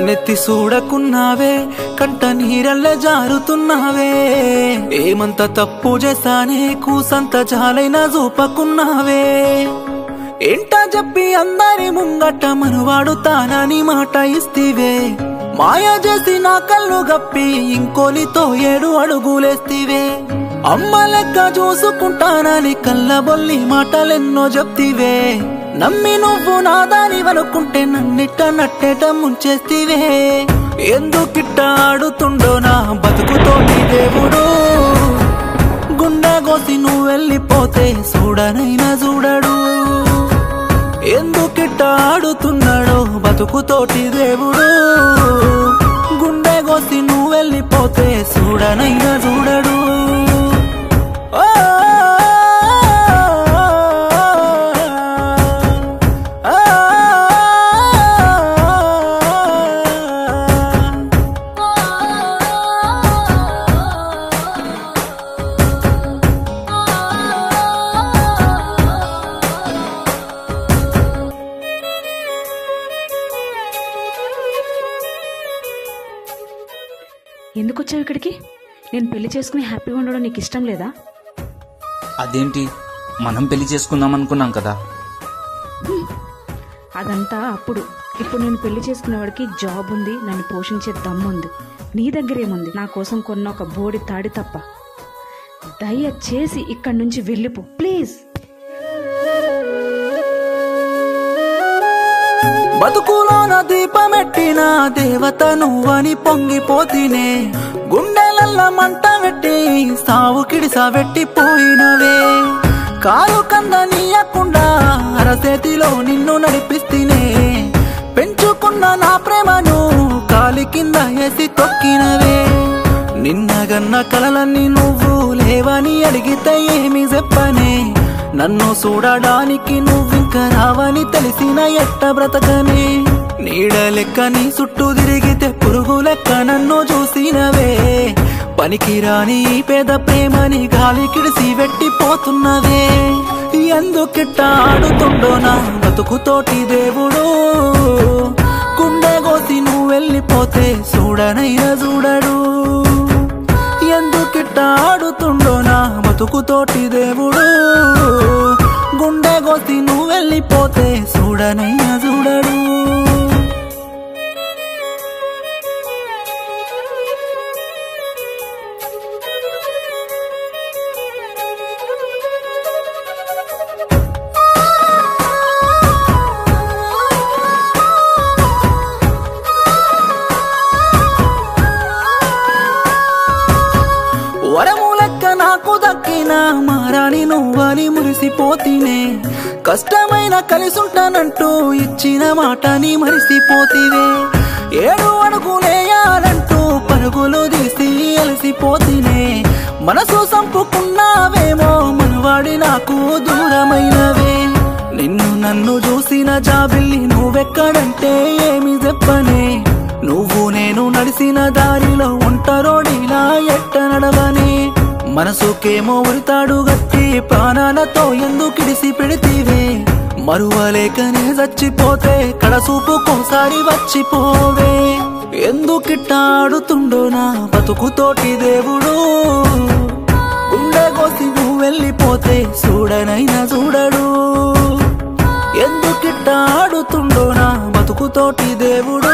కన్నెత్తి చూడకున్నావే కంట నీరల్లే జారుతున్నావే ఏమంత తప్పు చేశానే కూసంత జాలైనా చూపకున్నావే ఏంట చెప్పి అందరి ముంగట మనువాడు తానని మాట ఇస్తివే మాయ చేసి నా కళ్ళు గప్పి ఇంకోలితో ఏడు అడుగులేస్తివే అమ్మ లెక్క చూసుకుంటానని కళ్ళబొల్లి మాటలెన్నో చెప్తివే నమ్మి నువ్వు నాదాని వనుకుంటే నన్నిట్ట నట్టేట ముంచేస్తివే ఎందుకిట్ట ఆడుతుండో నా బతుకుతోటి దేవుడు గుండె కోసి నువ్వు వెళ్ళిపోతే చూడనైనా చూడడు ఎందుకిట్ట ఆడుతున్నాడో బతుకుతోటి దేవుడు గుండె కోసి నువ్వు వెళ్ళిపోతే చూడనైనా చూడడు ఓ, ఆ, ఎందుకు వచ్చావు ఇక్కడికి నేను పెళ్లి చేసుకుని హ్యాపీగా ఉండడం నీకు ఇష్టం లేదా అదేంటి మనం పెళ్లి చేసుకుందాం అనుకున్నాం కదా అదంతా అప్పుడు ఇప్పుడు నేను పెళ్లి చేసుకునేవాడికి జాబ్ ఉంది నన్ను పోషించే దమ్ముంది నీ దగ్గరేముంది నా కోసం కొన్న ఒక బోడి తాడి తప్ప దయచేసి ఇక్కడి నుంచి వెళ్ళిపో ప్లీజ్ బతుకులోన దీపమెట్టిన దేవత నువ్వని పొంగిపోతినే గుండెలల్ల మంట పెట్టి సావు కిడిసా పెట్టిపోయినవే కాలు కంద నీయకుండా అరచేతిలో నిన్ను నడిపిస్తేనే పెంచుకున్న నా ప్రేమను కాలి కింద వేసి తొక్కినవే నిన్నగన్న కలలన్నీ నువ్వు లేవని అడిగితే ఏమి చెప్పనే నన్ను చూడడానికి నువ్వింక రావని తెలిసిన ఎట్ట బ్రతకనే నీడ లెక్క నీ చుట్టూ తిరిగితే పురుగు లెక్క నన్ను చూసినవే పనికిరాని ఈ పేద ప్రేమని గాలి కిడిసి వెట్టిపోతున్నవే ఎందుకిట్ట ఆడుతుండో నా బతుకుతోటి దేవుడు గుండె కోసి నువ్వు వెళ్ళిపోతే చూడనైనా చూడడు ఎందుకిట్ట ఆడుతుండో నా బతుకుతోటి దేవుడు గుండె కోసి నువ్వు వెళ్ళిపోతే చూడనైనా చూడడు వరము లెక్క నాకు దక్కిన మారాని నువ్వని మురిసిపోతినే కష్టమైన కలిసుంటానంటూ ఇచ్చిన మాటని మరిసిపోతివే ఏడు అడుగులేయాలంటూ పరుగులు తీసి అలసిపోతినే మనసు సంపుకున్నావేమో మనవాడి నాకు దూరమైనవే నిన్ను నన్ను చూసిన జాబిల్లి నువ్వెక్కడంటే ఏమి చెప్పనే నువ్వు నేను నడిసిన దారిలో ఒంటరోడిలా ఎట్ట నడవని మనసుకేమో ఉరితాడు గట్టి ప్రాణాలతో ఎందుకిడిసి పెడితీవే మరువలేకనే చచ్చిపోతే కడసూపుకోసారి వచ్చిపోవే ఎందుకిట్ట ఆడుతుండో నా బతుకుతోటి దేవుడు గుండె కోసి నువ్వు వెళ్ళిపోతే చూడనైనా చూడడు ఎందుకిట్ట ఆడుతుండో నా బతుకుతోటి దేవుడు